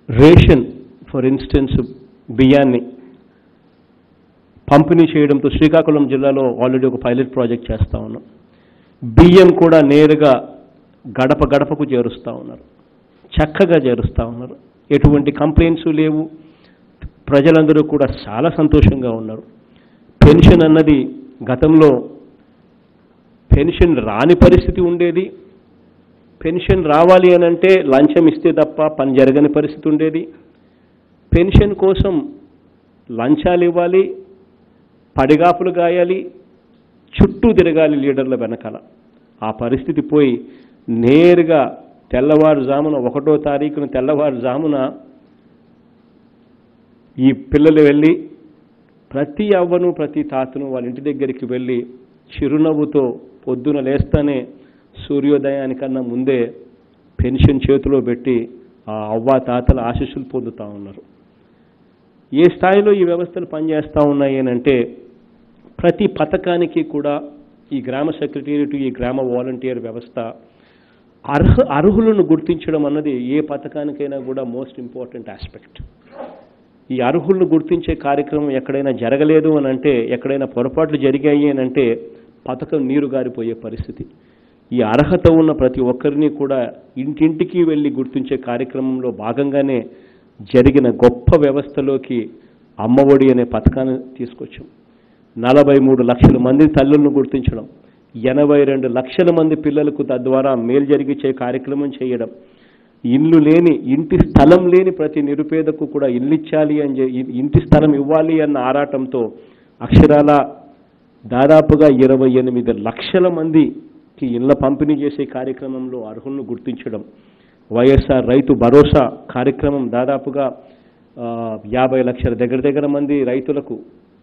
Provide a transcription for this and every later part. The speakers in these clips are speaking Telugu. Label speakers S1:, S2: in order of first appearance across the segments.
S1: రేషన్ ఫర్ ఇన్స్టెన్స్ బియ్యాన్ని పంపిణీ చేయడంతో శ్రీకాకుళం జిల్లాలో ఆల్రెడీ ఒక పైలట్ ప్రాజెక్ట్ చేస్తా ఉన్నాం బియ్యం కూడా నేరుగా గడప గడపకు చేరుస్తూ ఉన్నారు చక్కగా చేరుస్తూ ఉన్నారు ఎటువంటి కంప్లైంట్స్ లేవు ప్రజలందరూ కూడా చాలా సంతోషంగా ఉన్నారు పెన్షన్ అన్నది గతంలో పెన్షన్ రాని పరిస్థితి ఉండేది పెన్షన్ రావాలి అని అంటే లంచం ఇస్తే తప్ప పని జరగని పరిస్థితి ఉండేది పెన్షన్ కోసం లంచాలు ఇవ్వాలి పడిగాపులు గాయాలి చుట్టూ తిరగాలి లీడర్ల వెనకాల ఆ పరిస్థితి పోయి నేరుగా తెల్లవారుజామున ఒకటో తారీఖున తెల్లవారుజామున ఈ పిల్లలు వెళ్ళి ప్రతి అవ్వను ప్రతి తాతను వాళ్ళ ఇంటి దగ్గరికి వెళ్ళి చిరునవ్వుతో పొద్దున లేస్తానే సూర్యోదయానికన్నా ముందే పెన్షన్ చేతిలో పెట్టి ఆ అవ్వ తాతల ఆశీస్సులు పొందుతూ ఉన్నారు ఏ స్థాయిలో ఈ వ్యవస్థలు పనిచేస్తూ ఉన్నాయి అని అంటే ప్రతి పథకానికి కూడా ఈ గ్రామ సెక్రటేరియట్ ఈ గ్రామ వాలంటీర్ వ్యవస్థ అర్హ అర్హులను గుర్తించడం అన్నది ఏ పథకానికైనా కూడా మోస్ట్ ఇంపార్టెంట్ ఆస్పెక్ట్ ఈ అర్హులను గుర్తించే కార్యక్రమం ఎక్కడైనా జరగలేదు అని అంటే ఎక్కడైనా పొరపాట్లు జరిగాయి అని అంటే పథకం నీరు గారిపోయే పరిస్థితి ఈ అర్హత ఉన్న ప్రతి ఒక్కరిని కూడా ఇంటింటికి వెళ్ళి గుర్తించే కార్యక్రమంలో భాగంగానే జరిగిన గొప్ప వ్యవస్థలోకి అమ్మఒడి అనే పథకాన్ని తీసుకొచ్చాం నలభై మూడు లక్షల మంది తల్లులను గుర్తించడం ఎనభై రెండు లక్షల మంది పిల్లలకు తద్వారా మేలు జరిగించే కార్యక్రమం చేయడం ఇల్లు లేని ఇంటి స్థలం లేని ప్రతి నిరుపేదకు కూడా ఇల్లు ఇచ్చాలి అని చె- ఇంటి స్థలం ఇవ్వాలి అన్న ఆరాటంతో అక్షరాల దాదాపుగా ఇరవై ఎనిమిది లక్షల మందికి ఇళ్ల పంపిణీ చేసే కార్యక్రమంలో అర్హులను గుర్తించడం వైఎస్ఆర్ రైతు భరోసా కార్యక్రమం దాదాపుగా ఆ, యాభై లక్షల దగ్గర దగ్గర మంది రైతులకు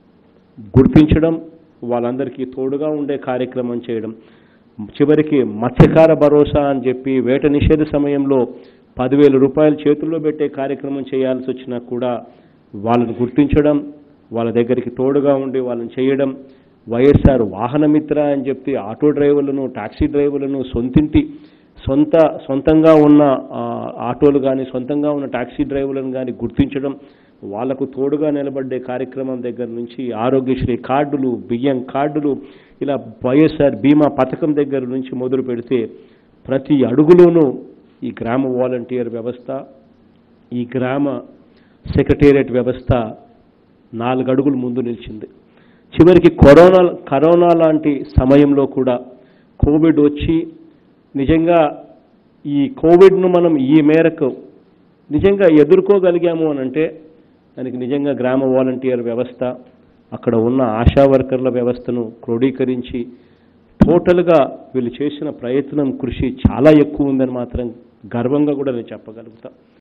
S1: గుర్తించడం వాళ్ళందరికీ తోడుగా ఉండే కార్యక్రమం చేయడం చివరికి మత్స్యకార భరోసా అని చెప్పి వేట నిషేధ సమయంలో పదివేల రూపాయలు చేతుల్లో పెట్టే కార్యక్రమం చేయాల్సి వచ్చినా కూడా వాళ్ళని గుర్తించడం వాళ్ళ దగ్గరికి తోడుగా ఉండి వాళ్ళని చేయడం వైఎస్ఆర్ వాహనమిత్ర అని చెప్పి ఆటో డ్రైవర్లను టాక్సీ డ్రైవర్లను సొంతింటి సొంత సొంతంగా ఉన్న ఆ, ఆటోలు కానీ సొంతంగా ఉన్న టాక్సీ డ్రైవర్లను కానీ గుర్తించడం వాళ్లకు తోడుగా నిలబడే కార్యక్రమం దగ్గర నుంచి ఆరోగ్యశ్రీ కార్డులు బియ్యం కార్డులు ఇలా వైఎస్ఆర్ బీమా పథకం దగ్గర నుంచి మొదలు పెడితే ప్రతి అడుగులోనూ ఈ గ్రామ వాలంటీర్ వ్యవస్థ ఈ గ్రామ సెక్రటేరియట్ వ్యవస్థ నాలుగు అడుగులు ముందు నిలిచింది చివరికి కరోనా కరోనా లాంటి సమయంలో కూడా కోవిడ్ వచ్చి నిజంగా ఈ కోవిడ్ను మనం ఈ మేరకు నిజంగా ఎదుర్కోగలిగాము అని అంటే దానికి నిజంగా గ్రామ వాలంటీర్ వ్యవస్థ అక్కడ ఉన్న ఆశా వర్కర్ల వ్యవస్థను క్రోడీకరించి టోటల్గా వీళ్ళు చేసిన ప్రయత్నం కృషి చాలా ఎక్కువ ఉందని మాత్రం గర్వంగా కూడా నేను చెప్పగలుగుతా